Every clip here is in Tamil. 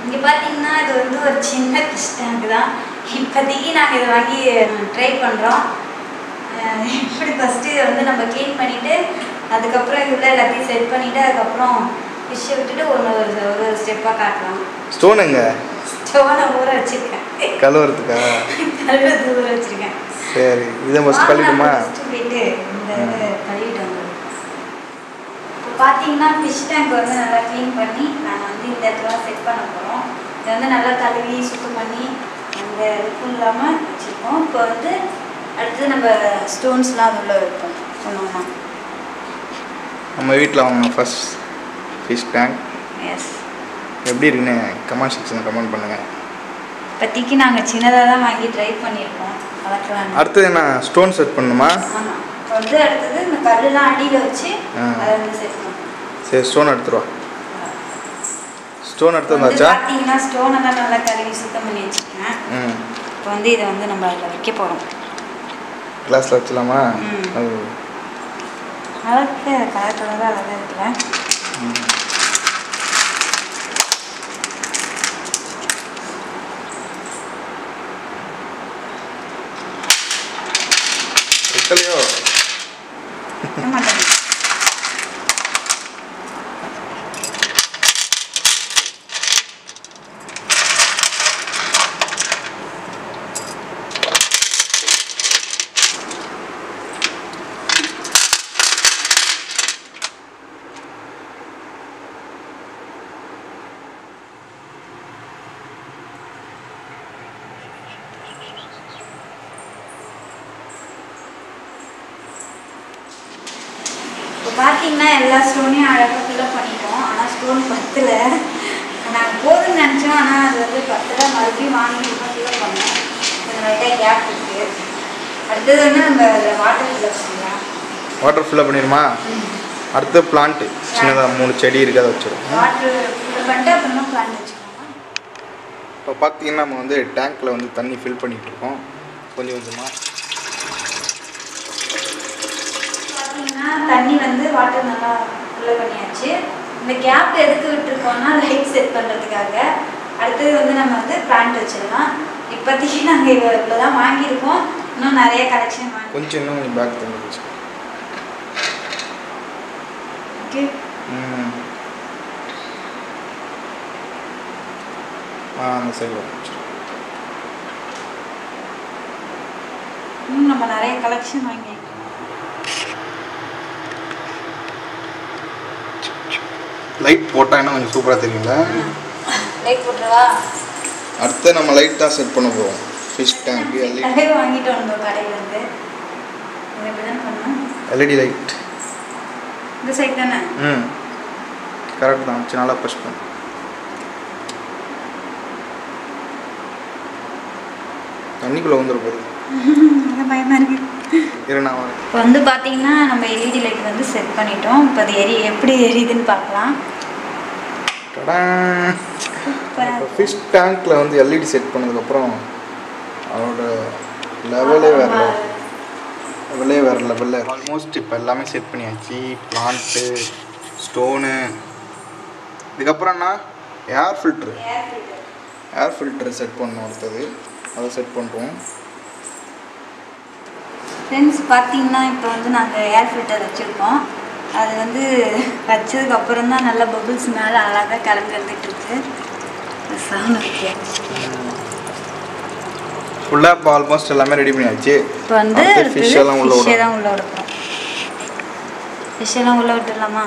இங்கே பார்த்தீங்கன்னா இது வந்து ஒரு சின்ன ஃபிஷ் டேங்க் தான் இப்போதைக்கு நாங்கள் இதை வாங்கி ட்ரை பண்ணுறோம் இப்படி ஃபஸ்ட்டு இதை வந்து நம்ம க்ளீன் பண்ணிவிட்டு அதுக்கப்புறம் இதில் எல்லாத்தையும் செட் பண்ணிவிட்டு அதுக்கப்புறம் ஃபிஷ்ஷை விட்டுட்டு ஒன்று ஒரு ஒரு ஒரு ஸ்டெப்பாக காட்டலாம் ஸ்டோன் எங்க ஸ்டோனை ஊற வச்சுருக்கேன் கழுவுறதுக்கா கழுவுறது ஊற வச்சுருக்கேன் சரி இதை ஃபஸ்ட் கழுவிட்டுமா ஃபஸ்ட்டு போயிட்டு இந்த இது கழுவிட்டு வந்துடுவோம் இப்போ பார்த்தீங்கன்னா ஃபிஷ் டேங்க் வந்து நல்லா க்ளீன் பண்ணி நாங்கள் வந்து இந்த இடத்துல செட் பண்ண போகிறோம் இதை வந்து நல்லா கழுவி சுத்தம் பண்ணி அந்த இது இல்லாமல் வச்சுருக்கோம் இப்போ வந்து அடுத்து நம்ம ஸ்டோன்ஸ்லாம் அது உள்ள வைப்போம் ஒன்று நம்ம வீட்டில் வாங்க ஃபர்ஸ்ட் ஃபிஷ் டேங்க் எஸ் எப்படி இருக்குன்னு கமெண்ட் செக்ஷனில் கமெண்ட் பண்ணுங்கள் இப்போதைக்கு நாங்கள் சின்னதாக தான் வாங்கி ட்ரை பண்ணியிருக்கோம் வளர்க்கலாம் அடுத்தது என்ன ஸ்டோன் செட் பண்ணணுமா ஆமாம் இப்போ வந்து அடுத்தது இந்த கல்லுலாம் அடியில் வச்சு ஆ. அதை வந்து செட் பண்ணணும் சரி ஸ்டோன் எடுத்துருவா ஸ்டோன் எடுத்து வந்து வந்தாச்சா பார்த்தீங்கன்னா ஸ்டோனை தான் நல்லா கழுவி சுத்தம் பண்ணி வச்சுருக்கேன் ம் இப்போ வந்து இதை வந்து நம்ம அதில் வைக்க போகிறோம் கிளாஸில் வச்சலாமா ம். அது அழகு கலர் கலராக அழகாக இருக்குல்ல வைக்கலையோ வைக்க மாட்டேன் இப்போ பார்த்தீங்கன்னா எல்லா ஸ்டோனையும் அழகாக ஃபில்லப் பண்ணிட்டோம் ஆனால் ஸ்டோன் பத்தில் நாங்கள் போதும்னு நினச்சோம் ஆனால் அது வந்து பத்தில் மறுபடியும் வாங்கி ஃபில்லப் பண்ணோம் கொஞ்சம் லைட்டாக கேப் இருக்குது அடுத்தது வந்து நம்ம அதில் வாட்டர் ஃபில்லப் பண்ணலாம் வாட்டர் ஃபில்லப் பண்ணிடுமா அடுத்து பிளான்ட்டு சின்னதாக மூணு செடி இருக்குது அதை வச்சிடும் வாட்டர் ஃபில்லப் பண்ணிட்டு அப்புறமா பிளான் வச்சுக்கோங்க இப்போ பார்த்தீங்கன்னா நம்ம வந்து டேங்க்கில் வந்து தண்ணி ஃபில் பண்ணிகிட்டு இருக்கோம் கொஞ்சம் கொஞ்சமாக பார்த்தீங்கன்னா தண்ணி வந்து வாட்டர் நல்லா ஃபில்லப் பண்ணியாச்சு இந்த கேப் எதுக்கு விட்டுருக்கோம்னா லைட் செட் பண்ணுறதுக்காக அடுத்தது வந்து நம்ம வந்து பிளான்ட் வச்சிடலாம் இப்போதைக்கு நாங்கள் இவ்வளோ தான் வாங்கியிருக்கோம் இன்னும் நிறைய கலெக்ஷன் வாங்கி கொஞ்சம் இன்னும் கொஞ்சம் பேக் தண்ணி வச்சு ஓகே ம் ஆ அந்த சைடில் வச்சு இன்னும் நம்ம நிறைய கலெக்ஷன் வாங்கியிருக்கோம் லைட் போட்டால் இன்னும் கொஞ்சம் சூப்பராக தெரியுங்களா லைட் போட்டுருவா அடுத்து நம்ம லைட் தான் செட் பண்ண போகிறோம் ஃபிஷ் டேங்க் எல்இடி நிறைய வாங்கிட்டு வந்தோம் கடையில் இருந்து இது எப்படி தான் பண்ணோம் எல்இடி லைட் இந்த சைட் தானே ம் கரெக்ட் தான் வச்சு நல்லா ப்ரெஸ் பண்ணு தண்ணிக்குள்ளே வந்துட போகுது எனக்கு பயமாக இருக்குது இரு நான் வரேன் இப்போ வந்து பார்த்தீங்கன்னா நம்ம எல்இடி லைட் வந்து செட் பண்ணிட்டோம் இப்போ அது எரி எப்படி எரியுதுன்னு பார்க்கலாம் டடான். சூப்பராக இப்போ ஃபிஷ் டேங்க்கில் வந்து எல்இடி செட் பண்ணதுக்கப்புறம் அதோட லெவலே வேறு level. லெவலே வேறு லெவலில் ஆல்மோஸ்ட் இப்போ எல்லாமே செட் பண்ணியாச்சு பிளான்ட்டு ஸ்டோனு இதுக்கப்புறம்னா air filter air filter set பண்ணணும் அடுத்தது அதை செட் பண்ணுறோம் ஃப்ரெண்ட்ஸ் பார்த்தீங்கன்னா இப்போ வந்து நாங்கள் ஏர் ஃபில்டர் வச்சுருக்கோம் அது வந்து வச்சதுக்கு அப்புறம் தான் நல்லா பபுள்ஸ் மேலே அழகாக கிளம்பி வந்துட்டு இருக்கு சவுண்ட் இருக்கு ஃபுல்லாக இப்போ ஆல்மோஸ்ட் எல்லாமே ரெடி பண்ணியாச்சு இப்போ வந்து அடுத்து fish எல்லாம் உள்ள ஃபிஷ்ஷே விடணும். தான் உள்ள விடுறோம் ஃபிஷ் எல்லாம் உள்ள விட்டுடலாமா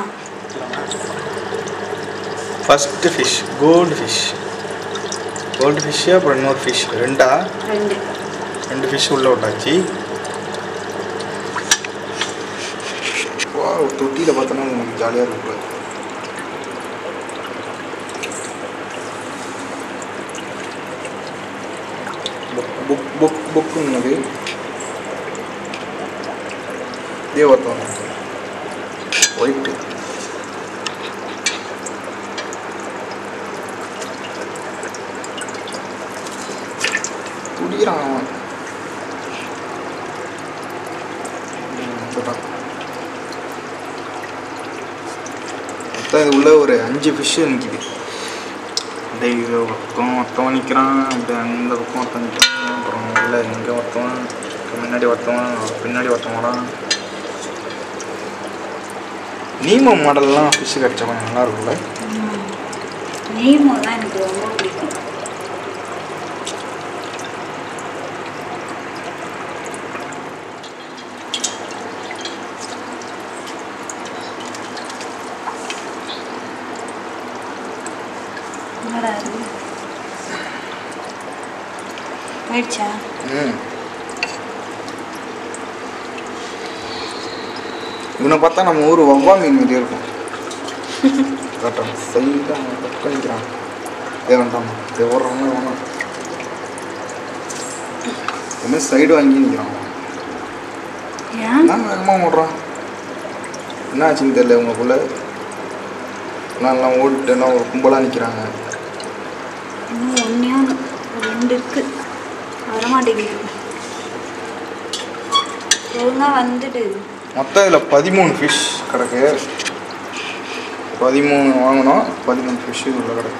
first fish gold fish gold fish அப்புறம் இன்னொரு ஃபிஷ் ரெண்டா ரெண்டு ரெண்டு ஃபிஷ் உள்ளே விட்டாச்சு வா தொட்டியில் பார்த்தோன்னா உங்களுக்கு ஜாலியாக இருக்கும் புக் புக் புக் புக்குன்னது இதே ஒருத்தவங்க ஒயிட்டு துடிக்கிறான் அவன் ம், போட்டான். மொத்தம் இது உள்ள ஒரு அஞ்சு ஃபிஷ்ஷு நிற்கிது அப்படியே இது ஒருத்தன் ஒருத்தவன் நிற்கிறான் அப்படியே அந்த பக்கம் ஒருத்தன் நிற்கிறான் அப்புறம் இல்லை இங்கே ஒருத்தவன் அப்புறம் முன்னாடி ஒருத்தவன் பின்னாடி ஒருத்தன் வரான் நீமோ மாடல்லாம் ஃபிஷ் கிடச்சா கொஞ்சம் நல்லா இருக்கும்ல நீமோ தான் எனக்கு ரொம்ப பிடிக்கும் என்னடா இது? போயிடுச்சா ம் இவனை பார்த்தா நம்ம ஊர் வவ்வா மீன் மாதிரியே இருக்கும் கரெக்டாக சைடாக பக்கம் நிற்கிறான் ஏ வேண்டாம் இது ஓடுறாங்க வேணாம் இதுமாதிரி சைடு வாங்கி நிற்கிறான் ஏன் என்ன வேகமாக ஓடுறான் என்ன ஆச்சுன்னு தெரியல உங்களுக்குள்ள எல்லாம் எல்லாம் ஓடிட்டு எல்லாம் ஒரு கும்பலாக நிற்கிறாங்க இன்னும் ஒன்றே ஒன்று ரெண்டு இருக்கு வரமாட்டேங்குது ஒழுங்கா வந்துடு மொத்தம் இதில் பதிமூணு ஃபிஷ் கிடக்கு பதிமூணு வாங்கினோம் பதிமூணு ஃபிஷ் இதில் கிடக்கு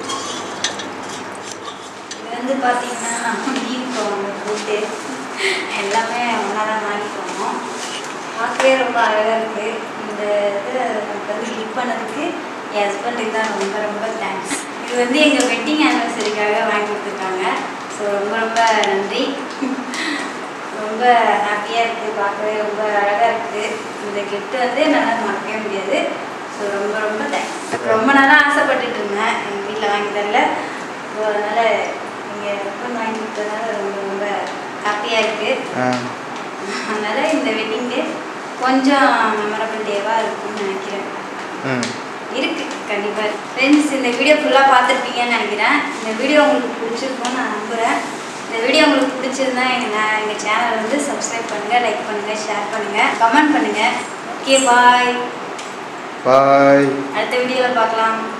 இது வந்து பார்த்தீங்கன்னா மீன் குழம்பு போட்டு எல்லாமே ஒன்றா தான் வாங்கிட்டு வந்தோம் பார்க்கவே ரொம்ப அழகாக இருக்குது இந்த இது நமக்கு வந்து கிஃப்ட் பண்ணதுக்கு என் ஹஸ்பண்டுக்கு தான் ரொம்ப ரொம்ப தேங்க்ஸ் இது வந்து எங்கள் வெட்டிங் ஆனிவர்சரிக்காக வாங்கி கொடுத்துருக்காங்க ஸோ ரொம்ப ரொம்ப நன்றி ரொம்ப ஹாப்பியாக இருக்குது பார்க்கவே ரொம்ப அழகாக இருக்குது இந்த கிஃப்ட் வந்து என்னால் மறக்கவே முடியாது ஸோ ரொம்ப ரொம்ப தேங்க்ஸ் ரொம்ப நாளாக ஆசைப்பட்டுட்டு இருந்தேன் எங்கள் வீட்டில் வாங்கி தரல ஸோ அதனால் நீங்கள் ஹஸ்பண்ட் வாங்கி கொடுத்ததுனால ரொம்ப ரொம்ப ஹாப்பியாக இருக்குது ஆ அதனால் இந்த வெட்டிங் டே கொஞ்சம் மெமரபிள் டேவாக இருக்கும்னு நினைக்கிறேன் ம் இருக்கு கண்டிப்பாக ஃப்ரெண்ட்ஸ் இந்த வீடியோ ஃபுல்லாக பார்த்துருப்பீங்கன்னு நினைக்கிறேன் இந்த வீடியோ உங்களுக்கு பிடிச்சிருக்கும்னு நான் நம்புகிறேன் இந்த வீடியோ உங்களுக்கு பிடிச்சிருந்தா எங்கள் நான் எங்கள் சேனலை வந்து சப்ஸ்கிரைப் பண்ணுங்கள் லைக் பண்ணுங்கள் ஷேர் பண்ணுங்கள் கமெண்ட் பண்ணுங்கள் ஓகே பாய் பாய் அடுத்த வீடியோவில் பார்க்கலாம்